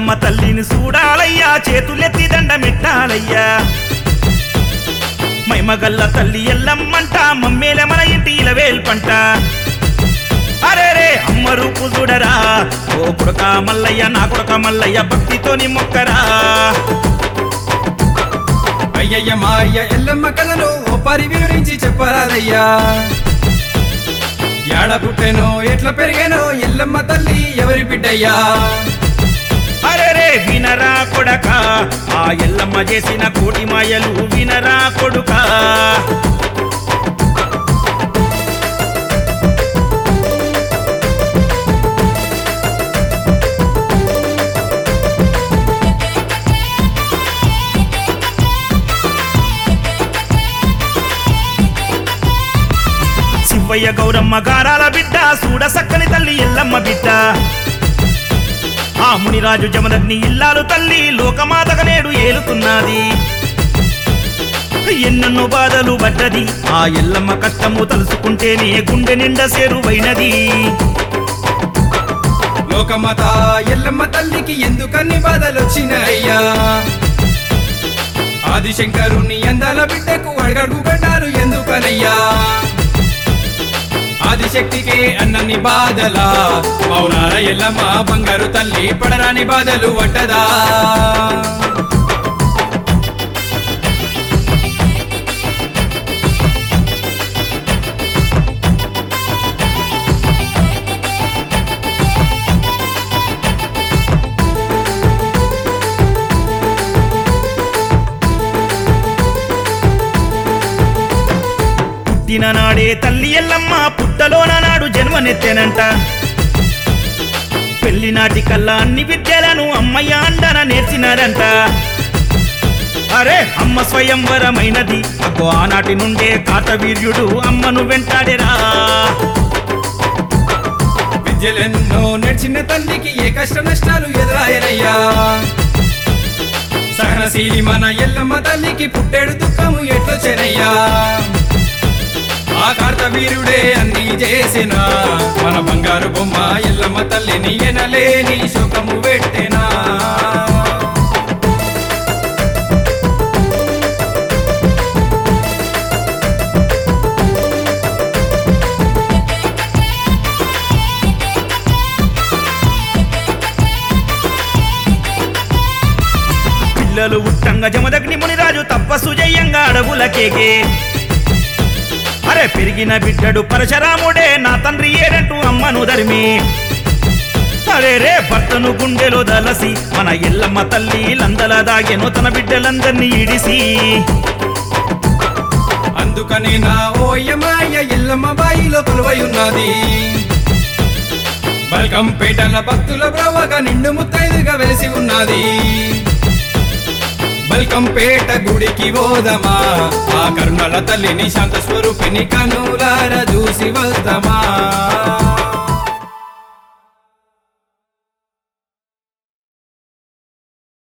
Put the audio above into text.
ఎల్లమ్మ తల్లిని చూడాలయ్యా చేతులెత్తి దండమిట్టాలయ్యా మైమగల్ల తల్లి ఎల్లమ్మంట మమ్మేల మన ఇంటి ఇలవేల్పంట అరే రే అమ్మ రూపు చూడరా ఓ కుడక మల్లయ్య నా కుడక మల్లయ్య భక్తితోని మొక్కరా అయ్యయ్య మాయ్య ఎల్లమ్మ కథను ఓ పరి వివరించి చెప్పరాదయ్యా ఏడ పుట్టెనో ఎట్లా పెరిగానో ఎల్లమ్మ తల్లి ఎవరి బిడ్డయ్యా అరే రే వినరా కొడక ఆ ఎల్లమ్మ చేసిన కోటి మాయలు వినరా కొడుక శివయ్య గౌరమ్మ గారాల బిడ్డ సూడ సక్కని తల్లి ఎల్లమ్మ బిడ్డ ఆ మునిరాజు జమదగ్ని ఇల్లాలు తల్లి లోకమాతక నేడు ఏలుతున్నది ఎన్నెన్నో బాధలు పడ్డది ఆ ఎల్లమ్మ కష్టము తలుసుకుంటేనే గుండె నిండా సేరువైనది లోకమత ఎల్లమ్మ తల్లికి ఎందుకన్ని బాధలు వచ్చినాయ్యా ఆదిశంకరుని అందాల బిడ్డకు అడగడు గడ్డాలు ఎందుకనయ్యా ఆదిశక్తికే అన్నన్ని బాధలా పౌనాల ఎల్లమ్మ బంగారు తల్లి పడరాని బాధలు పడ్డదా పుట్టిన నాడే తల్లి ఎల్లమ్మ పుట్టలోన నాడు జన్మనెత్తెనంట పెళ్లి నాటి కల్లా అన్ని విద్యలను అమ్మయ్య అండన నేర్చినారంట అరే అమ్మ స్వయంవరమైనది అగ్గో ఆనాటి నుండే కాటవీర్యుడు అమ్మను వెంటాడేరా విద్యలెన్నో నేర్చిన తల్లికి ఏ కష్ట నష్టాలు ఎదురాయనయ్యా సహనశీలి మన ఎల్లమ్మ తల్లికి పుట్టెడు దుఃఖము ఎట్లొచ్చెనయ్యా ఆ కార్తవీరుడే అన్ని చేసిన మన బంగారు బొమ్మ ఎల్లమ్మ తల్లిని ఎనలేని శోకము పెట్టెనా పిల్లలు ఉట్టంగా జమదగ్ని మునిరాజు తపస్సు జయంగా అడవులకేగే అరే పెరిగిన బిడ్డడు పరశరాముడే నా తండ్రి ఏడంటూ అమ్మను ధర్మి అరే రే భర్తను గుండెలో దలసి మన ఎల్లమ్మ తల్లి లందల దాగెను తన బిడ్డలందరినీ ఇడిసి అందుకని నా ఓయమాయ ఎల్లమ్మ బాయిలో కొలువై ఉన్నది బల్కంపేటల భక్తుల బ్రవగా నిండు ముత్తైదుగా వెలిసి ఉన్నది బల్కంపేట గుడికి పోదమా ఆ కరుణల తల్లిని శాంత స్వరూపిణి కనులార చూసి వద్దామా